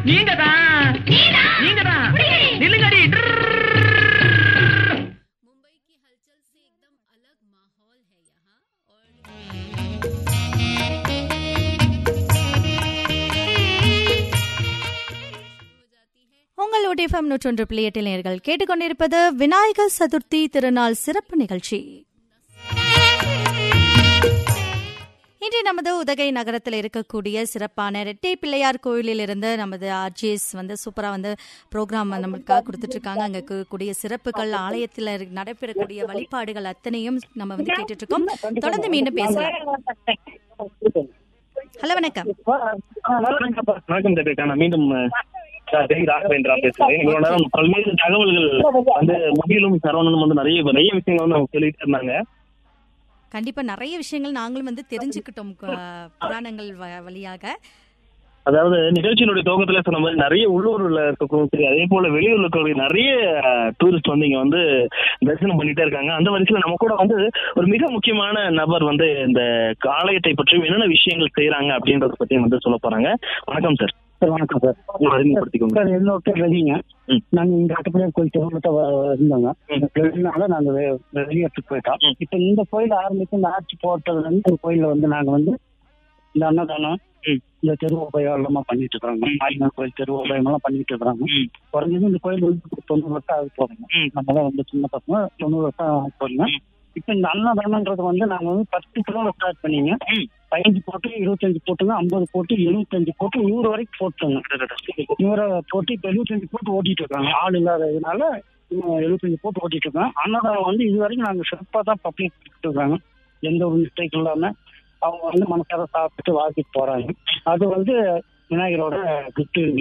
நீங்க தான் நீங்க தான் நில்லுங்கடி मुंबई की हलचल से एकदम अलग माहौल है यहाँ और हो जाती है உங்கள் ஒடிஎஃப்எம் நூற்றொன்று புள்ளி எட்டில் நேர்கள் கேட்டுக்கொண்டிருப்பது விநாயகர் சதுர்த்தி திருநாள் சிறப்பு நிகழ்ச்சி இன்று நமது உதகை நகரத்தில் இருக்கக்கூடிய சிறப்பான ரெட்டை பிள்ளையார் கோயிலில் இருந்து நமது ஆர்ஜிஎஸ் வந்து சூப்பராக வந்து ப்ரோக்ராம் நம்மளுக்காக கொடுத்துட்டு இருக்காங்க அங்கே இருக்கக்கூடிய சிறப்புகள் ஆலயத்தில் இரு- நடைபெறக்கூடிய வழிபாடுகள் அத்தனையும் நம்ம வந்து கேட்டுட்டு இருக்கோம் தொடர்ந்து மீண்டும் பேசலாம் ஹலோ வணக்கம் வணக்கம் தேபிகா நான் மீண்டும் அஹ், தேவி ராகவேந்திரா பேசுறேன் இவ்வளவு நேரம் பல்வேறு தகவல்கள் வந்து முகிலும் சரவணனும் வந்து நிறைய நிறைய விஷயங்கள் வந்து அவங்க சொல்லிட்டு இருந்தாங்க கண்டிப்பா நிறைய விஷயங்கள் நாங்களும் வந்து தெரிஞ்சுக்கிட்டோம் கு- புராணங்கள் வ- வழியாக அதாவது நிகழ்ச்சியினுடைய துவக்கத்துல சொன்ன மாதிரி நிறைய உள்ளூர்ல இருக்கக்கூடிய சரி அதே போல வெளியூர்ல இருக்கக்கூடிய நிறைய டூரிஸ்ட் வந்து இங்க வந்து தரிசனம் பண்ணிட்டே இருக்காங்க அந்த வரிசையில நம்ம கூட வந்து ஒரு மிக முக்கியமான நபர் வந்து இந்த ஆலயத்தை பற்றியும் என்னென்ன விஷயங்கள் செய்யறாங்க அப்படின்றத பத்தி வந்து சொல்ல போறாங்க வணக்கம் சார் சார் வணக்கம் சார் உங்களை அறிமுகப்படுத்திக்கோங்க சார் என்னோட பேர் ரவிங்க ம். நாங்க இந்த அட்டப்பிள்ளையார் கோயில் திருவிழத்தை இருந்தோங்க ம். வெளியினால நாங்க வெ- வெளியேற்றுக்கு போயிட்டோம் ம். இப்ப இந்த கோயில் ஆரம்பிச்சு இந்த ஆட்சி போட்டதுல இருந்து இந்த கோயில்ல வந்து நாங்க வந்து இந்த அன்னதானம் ம். இந்த தெரு உபயம் எல்லாமே பண்ணிட்டு இருக்காங்க மாரியம்மன் கோயில் தெரு உபயம் எல்லாம் பண்ணிட்டு இருக்காங்க ம். குறைஞ்சது இந்த கோயில் வந்து தொண்ணூறு வருஷம் ஆகி போறோங்க ம். நம்மளாம் வந்து சின்ன பசங்க தொண்ணூறு வருஷம் ஆகி போறீங்க ம். இப்ப இந்த அன்னதானம்ன்றது வந்து நாங்க வந்து பத்து கிலோ ஸ்டார்ட் பண்ணீங்க ம். பதினஞ்சு போட்டு இருபத்தஞ்சு போட்டுங்க ஐம்பது போட்டு எழுபத்தஞ்சு போட்டு நூறு வரைக்கும் போட்டுங்க நூறை போட்டு இப்ப எழுபத்தஞ்சு போட்டு ஓட்டிட்டு இருக்காங்க ஆள் இல்லாததுனால இன்னும் எழுபத்தஞ்சு போட்டு ஓட்டிட்டு இருக்காங்க அன்னதானம் வந்து இது வரைக்கும் நாங்க சிறப்பா தான் பப்ளிக் இருக்காங்க எந்த ஒரு மிஸ்டேக் இல்லாம அவங்க வந்து மனசார சாப்பிட்டு வாழ்த்துட்டு போறாங்க அது வந்து விநாயகரோட கிஃப்ட்